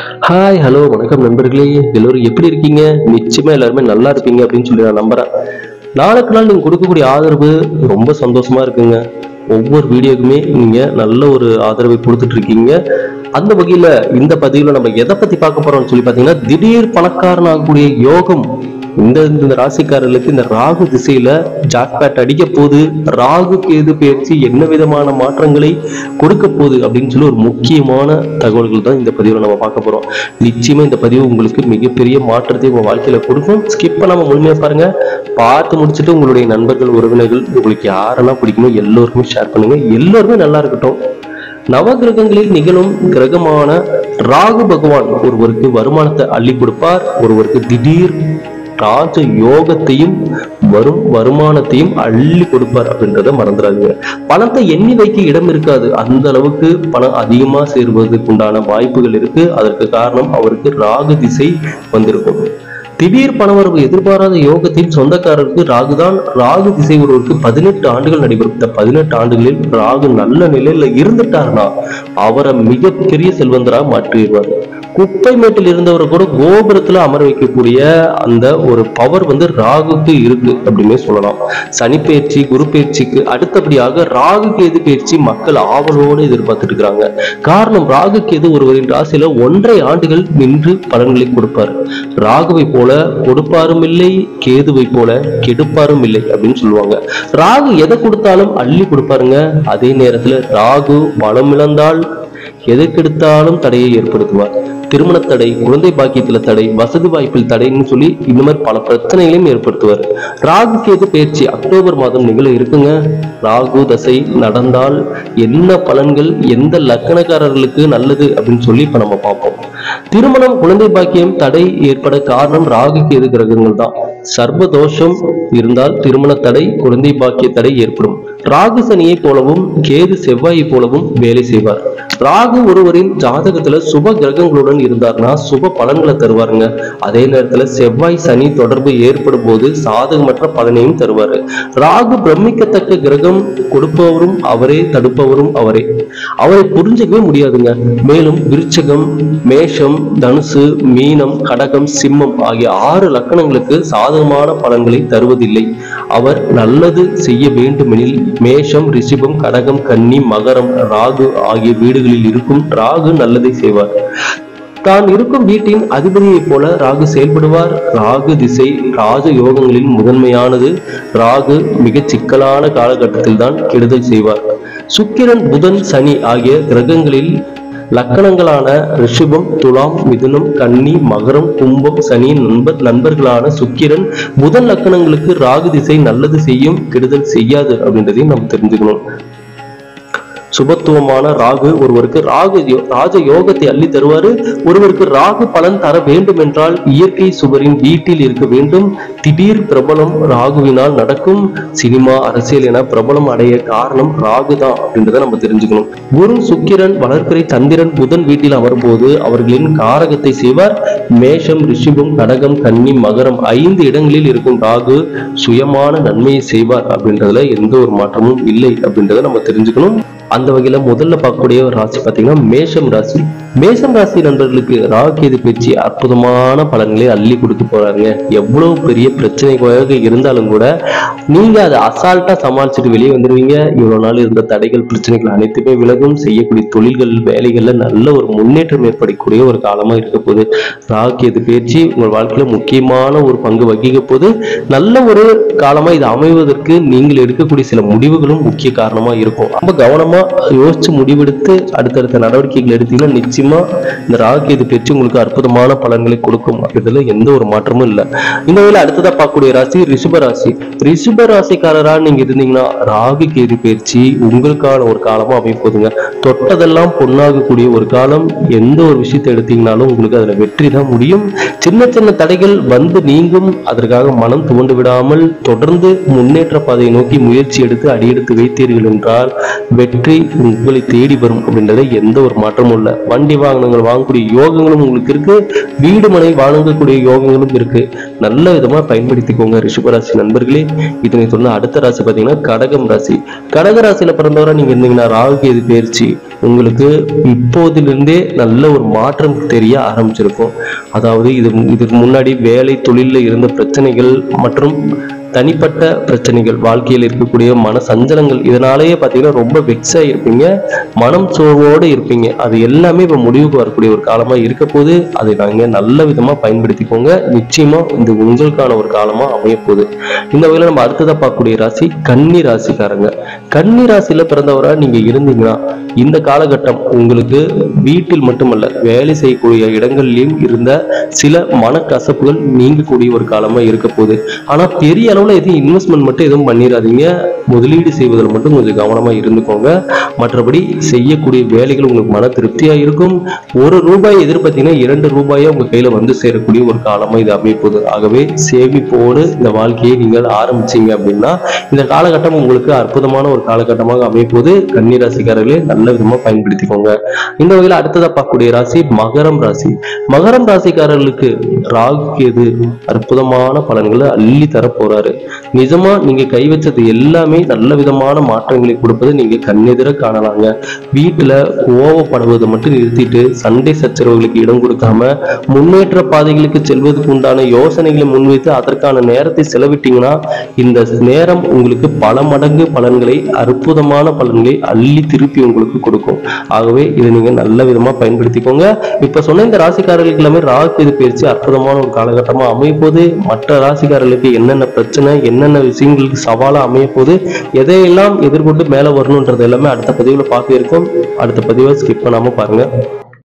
hi hello வணக்கம் நண்பர்களே எல்லோரும் எப்படி இருக்கீங்க நிச்சயமா எல்லாருமே நல்லா இருப்பீங்க அப்படின்னு சொல்லி நான் நம்புறேன் நாளுக்கு நாள் நீங்க கொடுக்கக்கூடிய ஆதரவு ரொம்ப சந்தோஷமா இருக்குங்க ஒவ்வொரு வீடியோக்குமே நீங்க நல்ல ஒரு ஆதரவை கொடுத்துட்டு இருக்கீங்க அந்த வகையில இந்த பதிவுல நம்ம எதை பத்தி பார்க்க போறோம்னு சொல்லி பாத்தீங்கன்னா திடீர் பணக்காரன் ஆகக்கூடிய யோகம் இந்த இந்த ராசிக்காரர்களுக்கு இந்த ராகு திசையில ஜாக்பேட் அடிக்க போகுது ராகு கேது பயிற்சி என்ன விதமான மாற்றங்களை கொடுக்க போகுது அப்படின்னு சொல்லி ஒரு முக்கியமான தகவல்கள் தான் இந்த பதிவில் நம்ம பார்க்க போறோம் நிச்சயமா இந்த பதிவு உங்களுக்கு மிகப்பெரிய மாற்றத்தை உங்க வாழ்க்கையில கொடுக்கும் ஸ்கிப் பண்ணாம முழுமையா பாருங்க பார்த்து முடிச்சுட்டு உங்களுடைய நண்பர்கள் உறவினர்கள் உங்களுக்கு யாரெல்லாம் பிடிக்குமோ எல்லோருக்குமே ஷேர் பண்ணுங்க எல்லோருமே நல்லா இருக்கட்டும் நவகிரகங்களில் நிகழும் கிரகமான ராகு பகவான் ஒருவருக்கு வருமானத்தை அள்ளி கொடுப்பார் ஒருவருக்கு திடீர் ராஜ யோகத்தையும் வரும் வருமானத்தையும் அள்ளி கொடுப்பார் அப்படின்றத மறந்துடாதீங்க பணத்தை எண்ணி வைக்க இடம் இருக்காது அந்த அளவுக்கு பணம் அதிகமா சேர்வதற்கு உண்டான வாய்ப்புகள் இருக்கு அதற்கு காரணம் அவருக்கு ராகு திசை வந்திருக்கும் திடீர் பணவரவு எதிர்பாராத யோகத்தின் சொந்தக்காரருக்கு ராகுதான் ராகு திசை ஒருவருக்கு பதினெட்டு ஆண்டுகள் நடைபெறும் இந்த பதினெட்டு ஆண்டுகளில் ராகு நல்ல நிலையில இருந்துட்டாருன்னா அவரை மிகப்பெரிய செல்வந்தரா மாற்றிடுவார் குப்பை மேட்டில் இருந்தவரை கூட கோபுரத்துல அமர வைக்கக்கூடிய அந்த ஒரு பவர் வந்து ராகுக்கு இருக்கு அப்படின்னே சொல்லலாம் சனி பயிற்சி குரு பயிற்சிக்கு அடுத்தபடியாக ராகு கேது பயிற்சி மக்கள் ஆவலோடு எதிர்பார்த்துட்டு இருக்கிறாங்க காரணம் ராகு கேது ஒருவரின் ராசியில ஒன்றரை ஆண்டுகள் நின்று பலன்களை கொடுப்பார் ராகுவை போல கொடுப்பாரும் இல்லை கேதுவை போல கெடுப்பாரும் இல்லை அப்படின்னு சொல்லுவாங்க ராகு எதை கொடுத்தாலும் அள்ளி கொடுப்பாருங்க அதே நேரத்துல ராகு பலம் இழந்தால் எதற்கெடுத்தாலும் தடையை ஏற்படுத்துவார் திருமண தடை குழந்தை பாக்கியத்துல தடை வசதி வாய்ப்பில் தடைன்னு சொல்லி இந்த மாதிரி பல பிரச்சனைகளையும் ஏற்படுத்துவார் ராகு கேது பயிற்சி அக்டோபர் மாதம் நிகழ இருக்குங்க ராகு தசை நடந்தால் என்ன பலன்கள் எந்த லக்கணக்காரர்களுக்கு நல்லது அப்படின்னு சொல்லி இப்ப நம்ம பார்ப்போம் திருமணம் குழந்தை பாக்கியம் தடை ஏற்பட காரணம் ராகு கேது கிரகங்கள் தான் சர்வ தோஷம் இருந்தால் திருமண தடை குழந்தை பாக்கிய தடை ஏற்படும் ராகு சனியை போலவும் கேது செவ்வாயை போலவும் வேலை செய்வார் ராகு ஒருவரின் ஜாதகத்துல சுப கிரகங்களுடன் இருந்தார்னா சுப பலன்களை தருவாருங்க அதே நேரத்துல செவ்வாய் சனி தொடர்பு ஏற்படும் போது சாதகமற்ற பலனையும் தருவாரு ராகு பிரமிக்கத்தக்க கிரகம் கொடுப்பவரும் அவரே தடுப்பவரும் அவரே அவரை புரிஞ்சுக்கவே முடியாதுங்க மேலும் விருச்சகம் மேஷம் தனுசு மீனம் கடகம் சிம்மம் ஆகிய ஆறு லக்கணங்களுக்கு சாதகமான பலன்களை தருவதில்லை அவர் நல்லது செய்ய வேண்டுமெனில் மேஷம் ரிஷிபம் கடகம் கன்னி மகரம் ராகு ஆகிய வீடுகளில் இருக்கும் ராகு நல்லதை செய்வார் தான் இருக்கும் வீட்டின் அதிபதியைப் போல ராகு செயல்படுவார் ராகு திசை ராஜ யோகங்களில் முதன்மையானது ராகு மிகச் சிக்கலான காலகட்டத்தில் தான் கெடுதல் செய்வார் சுக்கிரன் புதன் சனி ஆகிய கிரகங்களில் லக்கணங்களான ரிஷபம் துலாம் மிதுனம் கன்னி மகரம் கும்பம் சனி நண்பர் நண்பர்களான சுக்கிரன் புதன் லக்கணங்களுக்கு ராகு திசை நல்லது செய்யும் கெடுதல் செய்யாது அப்படின்றதையும் நம்ம தெரிஞ்சுக்கணும் சுபத்துவமான ராகு ஒருவருக்கு ராகு யோ- ராஜ யோகத்தை அள்ளி தருவாரு ஒருவருக்கு ராகு பலன் தர வேண்டும் என்றால் இயற்கை சுவரின் வீட்டில் இருக்க வேண்டும் திடீர் பிரபலம் ராகுவினால் நடக்கும் சினிமா அரசியல் என பிரபலம் அடைய காரணம் ராகு தான் அப்படின்றத நம்ம தெரிஞ்சுக்கணும் குரு சுக்கிரன் வளர்ப்பிறை சந்திரன் புதன் வீட்டில் அமரும்போது அவர்களின் காரகத்தை செய்வார் மேஷம் ரிஷிபம் கடகம் கன்னி மகரம் ஐந்து இடங்களில் இருக்கும் ராகு சுயமான நன்மையை செய்வார் அப்படின்றதுல எந்த ஒரு மாற்றமும் இல்லை அப்படின்றத நம்ம தெரிஞ்சுக்கணும் அந்த வகையில முதல்ல பார்க்கக்கூடிய ஒரு ராசி பார்த்தீங்கன்னா மேஷம் ராசி மேஷம் ராசி நண்பர்களுக்கு ராகேது பயிற்சி அற்புதமான பலன்களை அள்ளி கொடுக்க போறாங்க எவ்வளவு பெரிய பிரச்சனைகளாக இருந்தாலும் கூட நீங்க அதை அசால்ட்டா சமாளிச்சுட்டு வெளியே வந்துடுவீங்க இவ்வளவு நாள் இருந்த தடைகள் பிரச்சனைகள் அனைத்துமே விலகும் செய்யக்கூடிய தொழில்கள் வேலைகள்ல நல்ல ஒரு முன்னேற்றம் ஏற்படக்கூடிய ஒரு காலமா இருக்க போகுது ராகேது பயிற்சி உங்கள் வாழ்க்கையில முக்கியமான ஒரு பங்கு வகிக்க போது நல்ல ஒரு காலமா இது அமைவதற்கு நீங்கள் எடுக்கக்கூடிய சில முடிவுகளும் முக்கிய காரணமா இருக்கும் ரொம்ப கவனமா யோசிச்சு முடிவெடுத்து அடுத்தடுத்த நடவடிக்கைகள் எடுத்தீங்கன்னா நிச்சயமா இந்த ராகேது பயிற்சி உங்களுக்கு அற்புதமான பலன்களை கொடுக்கும் அப்படின்றதுல எந்த ஒரு மாற்றமும் இல்லை இந்த வேலை அடுத்ததா பார்க்கக்கூடிய ராசி ரிஷப ராசி ரிஷப ராசிக்காரரா நீங்க இருந்தீங்கன்னா ராகு கேது பயிற்சி உங்களுக்கான ஒரு காலமா அமைய போதுங்க தொட்டதெல்லாம் பொண்ணாகக்கூடிய ஒரு காலம் எந்த ஒரு விஷயத்தை எடுத்தீங்கனாலும் உங்களுக்கு அதுல வெற்றி தான் முடியும் சின்ன சின்ன தடைகள் வந்து நீங்கும் அதற்காக மனம் துவண்டு விடாமல் தொடர்ந்து முன்னேற்ற பாதையை நோக்கி முயற்சி எடுத்து அடியெடுத்து வைத்தீர்கள் என்றால் வெற்றி வெற்றி உங்களை தேடி வரும் அப்படின்றத எந்த ஒரு மாற்றமும் இல்லை வண்டி வாகனங்கள் வாங்கக்கூடிய யோகங்களும் உங்களுக்கு இருக்கு வீடு மனை வாங்கக்கூடிய யோகங்களும் இருக்கு நல்ல விதமா பயன்படுத்திக்கோங்க ரிஷபராசி நண்பர்களே இதனை சொன்ன அடுத்த ராசி பார்த்தீங்கன்னா கடகம் ராசி கடக ராசியில பிறந்தவரை நீங்க இருந்தீங்கன்னா ராகு கேது பயிற்சி உங்களுக்கு இப்போதிலிருந்தே நல்ல ஒரு மாற்றம் தெரிய ஆரம்பிச்சிருக்கும் அதாவது இது இதுக்கு முன்னாடி வேலை தொழில்ல இருந்த பிரச்சனைகள் மற்றும் தனிப்பட்ட பிரச்சனைகள் வாழ்க்கையில் இருக்கக்கூடிய மன சஞ்சலங்கள் இதனாலேயே பார்த்தீங்கன்னா ரொம்ப வெக்ஸ் இருப்பீங்க மனம் சோர்வோடு இருப்பீங்க அது எல்லாமே இப்போ முடிவுக்கு வரக்கூடிய ஒரு காலமா இருக்க போது அதை நாங்க நல்ல விதமா பயன்படுத்திக்கோங்க நிச்சயமா இது உங்களுக்கான ஒரு காலமா அமைய போகுது இந்த வகையில நம்ம அடுத்ததா பார்க்கக்கூடிய ராசி கன்னி ராசிக்காரங்க கன்னி ராசியில பிறந்தவரா நீங்க இருந்தீங்கன்னா இந்த காலகட்டம் உங்களுக்கு வீட்டில் மட்டுமல்ல வேலை செய்யக்கூடிய இடங்கள்லயும் இருந்த சில மனக்கசப்புகள் நீங்கக்கூடிய ஒரு காலமா இருக்க போகுது ஆனா பெரிய அளவுல எதுவும் இன்வெஸ்ட்மெண்ட் மட்டும் எதுவும் பண்ணிடாதீங்க முதலீடு செய்வதில் மட்டும் கொஞ்சம் கவனமா இருந்துக்கோங்க மற்றபடி செய்யக்கூடிய வேலைகள் உங்களுக்கு மன திருப்தியா இருக்கும் ஒரு ரூபாய் எதிர்பார்த்தீங்கன்னா இரண்டு ரூபாயா உங்க கையில வந்து சேரக்கூடிய ஒரு காலமா இது அமைய போகுது ஆகவே சேமிப்போடு இந்த வாழ்க்கையை நீங்கள் ஆரம்பிச்சீங்க அப்படின்னா இந்த காலகட்டம் உங்களுக்கு அற்புதமான ஒரு காலகட்டமாக அமைய போகுது கன்னிராசிக்காரர்களே நல்ல விதமா பயன்படுத்திக்கோங்க இந்த வகையில அடுத்ததா பார்க்கக்கூடிய ராசி மகரம் ராசி மகரம் ராசிக்காரர்களுக்கு ராகு கேது அற்புதமான பலன்களை அள்ளி தர போறாரு நிஜமா நீங்க கை வச்சது எல்லாமே நல்ல விதமான மாற்றங்களை கொடுப்பதை நீங்க கண்ணெதிர காணலாங்க வீட்டுல கோவப்படுவதை மட்டும் நிறுத்திட்டு சண்டை சச்சரவுகளுக்கு இடம் கொடுக்காம முன்னேற்ற பாதைகளுக்கு செல்வதற்கு உண்டான யோசனைகளை முன்வைத்து அதற்கான நேரத்தை செலவிட்டீங்கன்னா இந்த நேரம் உங்களுக்கு பல மடங்கு பலன்களை அற்புதமான பலன்களை அள்ளி திருப்பி உங்களுக்கு கொடுக்கும் ஆகவே இதை நீங்க நல்ல விதமா பயன்படுத்திக்கோங்க இப்ப சொன்ன இந்த ராசிக்காரர்களுக்கு எல்லாமே ராகு இது பயிற்சி அற்புதமான ஒரு காலகட்டமா அமைய போது மற்ற ராசிக்காரர்களுக்கு என்னென்ன பிரச்சனை என்னென்ன விஷயங்களுக்கு சவாலா அமைய போது எதையெல்லாம் எதிர்கொண்டு மேல வரணுன்றது எல்லாமே அடுத்த பதிவுல பார்க்க இருக்கோம் அடுத்த பதிவை ஸ்கிப் பண்ணாம பாருங்க